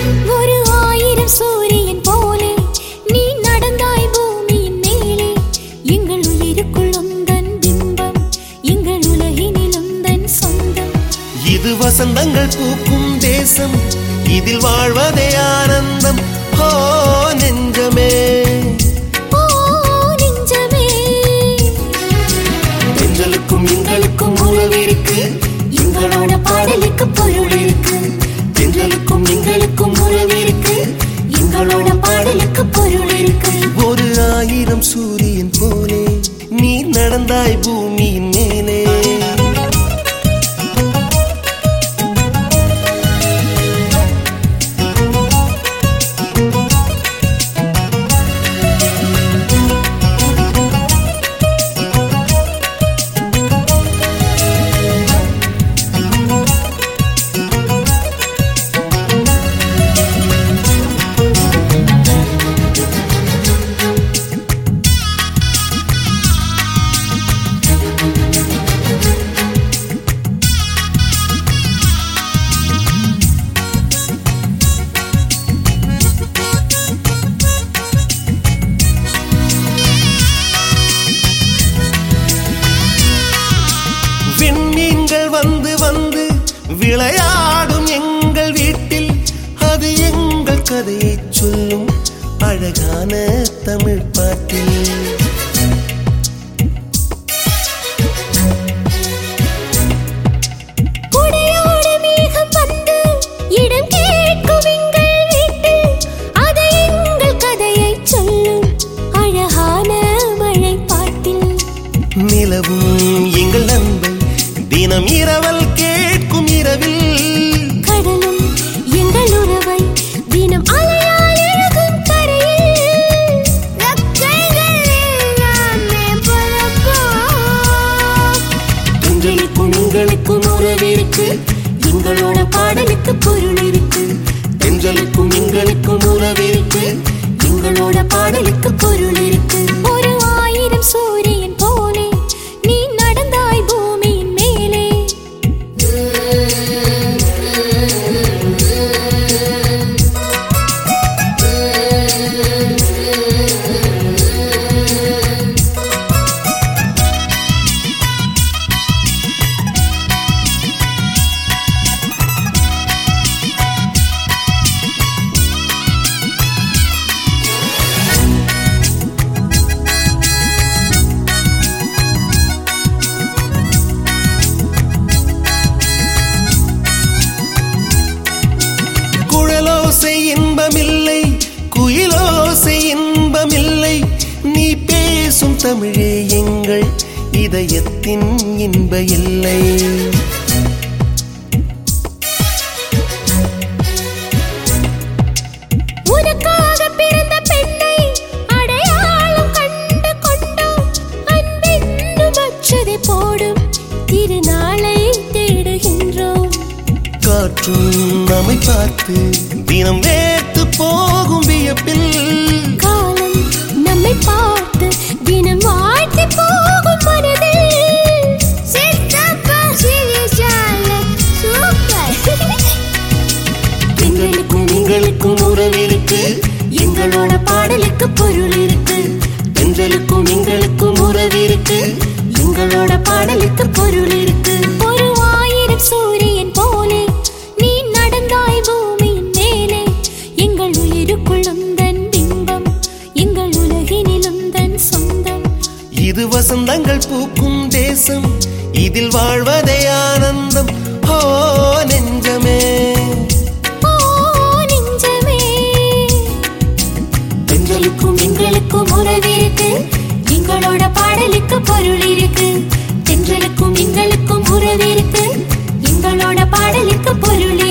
ஒரு ஆயிரம் சூரியன் போலே நீ நடந்தாய் பூமியின் மேலே எங்கள் உயிருக்குள் உந்தன் பிம்பம் எங்கள் உலகினில் உந்தன் சொந்தம் இது வசந்தங்கள் பூக்கும் தேசம் இதில் வாழ்வதே ஆனந்தம் ஓ நெஞ்சமே ஓ நெஞ்சமே எங்களுக்கும் எங்களுக்கும் உறவு இருக்கு எங்களோட பாடலுக்கு பொருள் இருக்கு எங்களுக்கும் எங்களுக்கும் உறவு இருக்கு எங்களோட பாடலுக்கு பொருள் இருக்கு ஒரு ஆயிரம் சூரியன் போலே நீ நடந்தாய் பூமியின் மேலே விண்மீன்கள் வந்து வந்து விளையாடும் எங்கள் வீட்டில் அது எங்கள் கதையை சொல்லும் அழகான தமிழ் பாட்டில் குடையோடு மேகம் வந்து இடம் கேட்கும் எங்கள் வீட்டில் அது எங்கள் கதையை சொல்லும் அழகான மழை பாட்டில் நிலவும் எங்கள் அன்பை தினம் இரவல் கேட்கும் இரவில் கடலும் எங்கள் உறவை தினம் அலையால் எழுதும் கரையில் ரெக்கைகள் எல்லாமே பறக்கும். எங்களுக்கும் எங்களுக்கும் உறவு இருக்கு எங்களோட பாடலுக்கு பொருள் இருக்கு எங்களுக்கும் எங்களுக்கும் உறவு இருக்கு எங்களோட பாடலுக்கு பொருள் இருக்கு ஒரு ஆயிரம் சூரியன் போலே நீ நடந்தாய் பூமியின் மேலே குழலோசை இன்பமில்லை குயிலோசை இன்பமில்லை நீ பேசும் தமிழே எங்கள் இதயத்தின் இன்ப இல்லை உனக்காக பிறந்த பெண்ணை அடையாளம் கண்டு கொண்டோம் அன்பென்னும் அச்சதை போடும் திருநாளை தேடுகின்றோம் காற்றும் நம்மை பார்த்து தினம் வேத்து போகும் வியப்பில் காலம் நம்மை பார்த்து தினம் வாழ்த்தி போகும் மனதில் சித்தப்பா சிரிச்சால சூப்பர் எங்களுக்கும் எங்களுக்கும் உறவு இருக்கு எங்களோட பாடலுக்கு பொருள் இருக்கு எங்களுக்கும் எங்களுக்கும் உறவு இருக்கு எங்களோட பாடலுக்கு பொருள் இருக்கு ஒரு ஆயிரம் சூரியன் போலே நீ நடந்தாய் பூமியின் மேலே எங்கள் உயிருக்குள் உந்தன் பிம்பம் எங்கள் உலகினில் உந்தன் சொந்தம் இது வசந்தங்கள் பூக்கும் தேசம் இதில் வாழ்வதே ஆனந்தம் ஓ நெஞ்சமே ஓ நெஞ்சமே எங்களுக்கும் எங்களுக்கும் உறவு இருக்கு எங்களோட பாடலுக்கு பொருள் இருக்கு எங்களுக்கும் எங்களுக்கும் உறவு இருக்கு எங்களோட பாடலுக்கு பொருள்